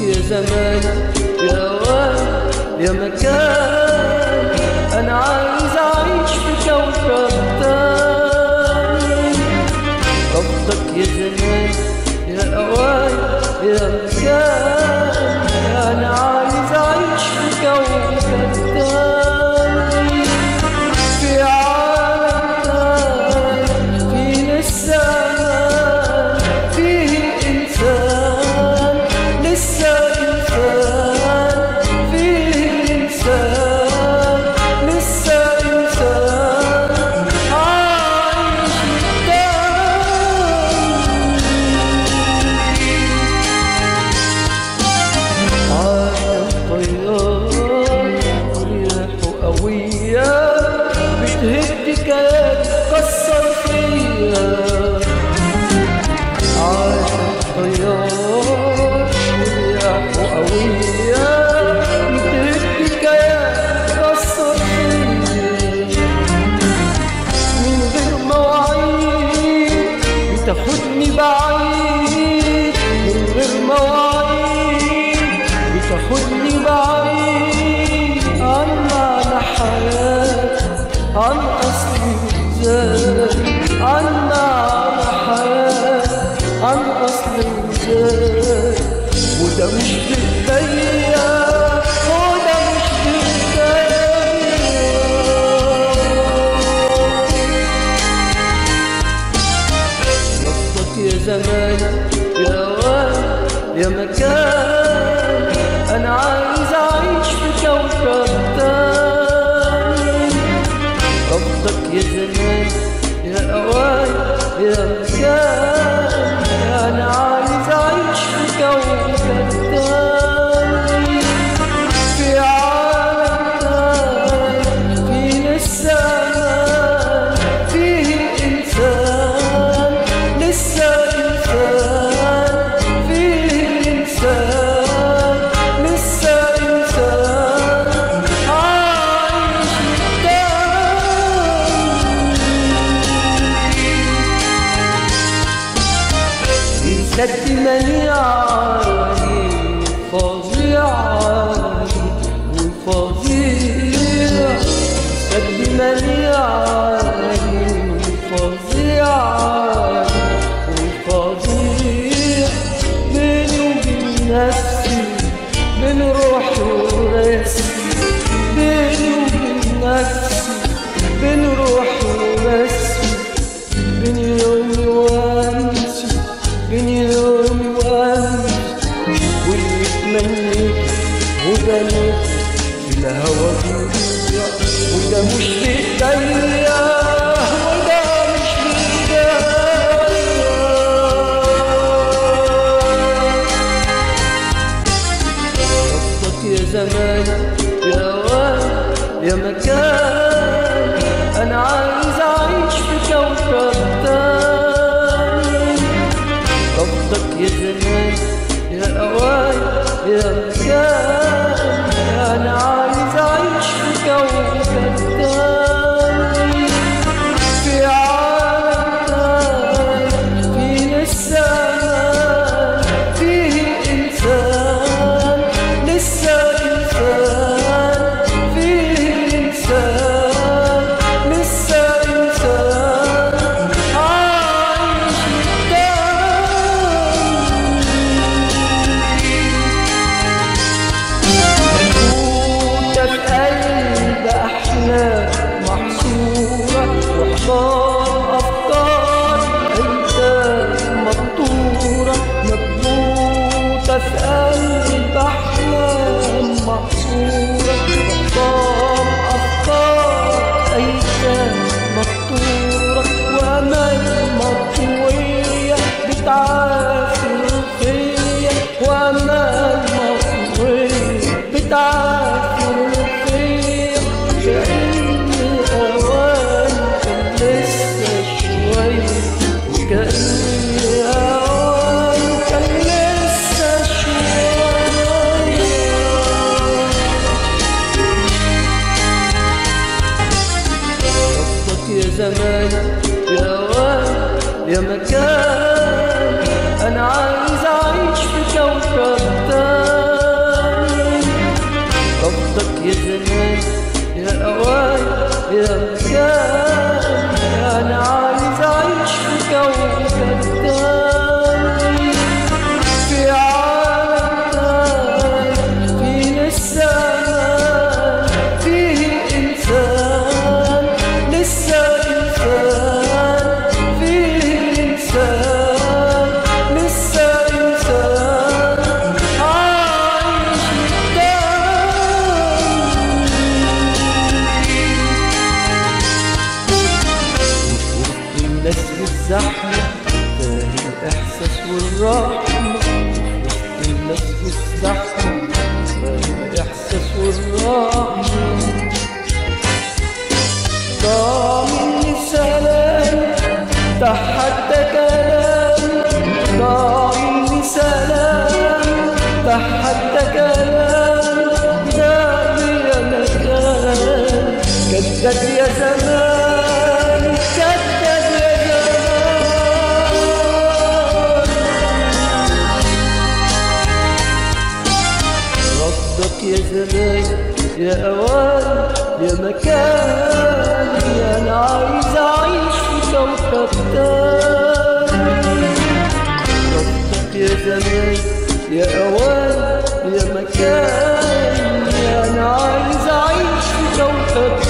يا زمان يا واد يا مكان انا عايز اعيش في كوكب تاني رفضك يا زمان يا اوان يا مكان انا عايز اعيش في كوكب تاني في عالم تاني فيه لسه أمان فيه إنسان لسه إنسان فيه إنسان لسه إنسان عايش تاني عالم طيار وريحه قوية بتهد كيان كسر فيا عالم طيار وريحه قوية بتهد كيان كسر فيا من غير مواعيد بتاخدني بعيد من غير مواعيد بتاخدني بعيد عن معنى حياتي عن أصلي وذاتي عن معنى حياتي عن أصلي وذاتي وده مش بإيديا وده مش بإيديا رفضك يا زمان يا واد يا مكان انا عايز اعيش في كوكب تاني رفضك يا زمان يا اوان يا مكان انا عايز اعيش في كوكب تاني في عالم تاني فيه لسه أمان فيه إنسان لسه إنسان فيه إنسان لسه إنسان عايش تاني سد منيعي فظيعي وفظيع سد منيعي فظيعي وفظيع بيني وبين نفسي بين روحي وراسي بيني وبين نفسي بين روحي وراسي بين يومي وامسي بين يومي وامسي واللي تمنيت وبنيت في الهوى بيضيع وده مش بإيديا وده مش بإيديا رفضك يا زمان يا واد يا مكان انا عايز اعيش في كوكب تاني رفضك يا زمان يا اوان يا مكان انا عايز اعيش في كوكب تاني في عالم تاني فيه لسه امان فيه انسان لسه انسان فيه انسان لسه انسان عايش موجودة في قلب أحلام محصورة وحضار أفكار أيتام مقطورة مكبوتة في قلب أحلام محصورة وحضار أفكار أيتام مقطورة وأمل مطوية بتعافر فيا وأمل مطوية بتعافر فيا كأني أوان كان لسه شوية وكأني أوان كان لسه شوية يا مكاني أنا عايز أعيش في كوكب تاني في عالم تاني فيه لسه أمان فيه إنسان لسه إنسان فيه إنسان لسه إنسان عايش تاني الناس بالزحمة تاني الإحساس والرحمة وسط الناس بالزحمة تاني الإحساس والرحمة ضاع مني سلام تحدى كلامي ضاع مني سلام تحدى كلامي ده يا مكان كذاب يا زمان كذاب يا زمان ردك يا زمان يا اوان يا مكاني انا عايز اعيش في كوكب تاني ردك يا زمان يا اوان يا مكاني انا عايز اعيش في كوكب